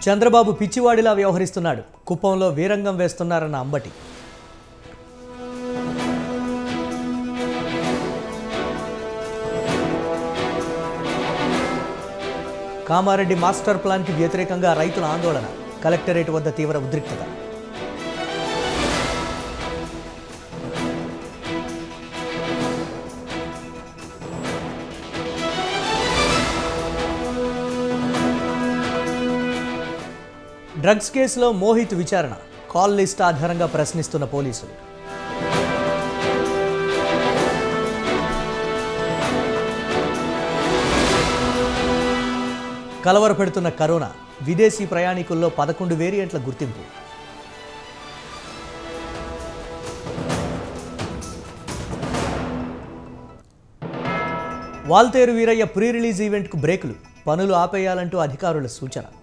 చంద్రబాబు పిచ్చివాడిలా వ్యవహరిస్తున్నాడు కుప్పంలో వీరంగం వేస్తున్నారన్న అంబటి కామారెడ్డి మాస్టర్ ప్లాన్కి వ్యతిరేకంగా రైతుల ఆందోళన కలెక్టరేట్ వద్ద తీవ్ర ఉద్రిక్తత డ్రగ్స్ కేసులో మోహిత్ విచారణ కాల్ లిస్ట్ ఆధారంగా ప్రశ్నిస్తున్న పోలీసులు కలవరపెడుతున్న కరోనా విదేశీ ప్రయాణికుల్లో పదకొండు వేరియంట్ల గుర్తింపు వాల్తేరు వీరయ్య ప్రీ రిలీజ్ ఈవెంట్కు బ్రేకులు పనులు ఆపేయాలంటూ అధికారుల సూచన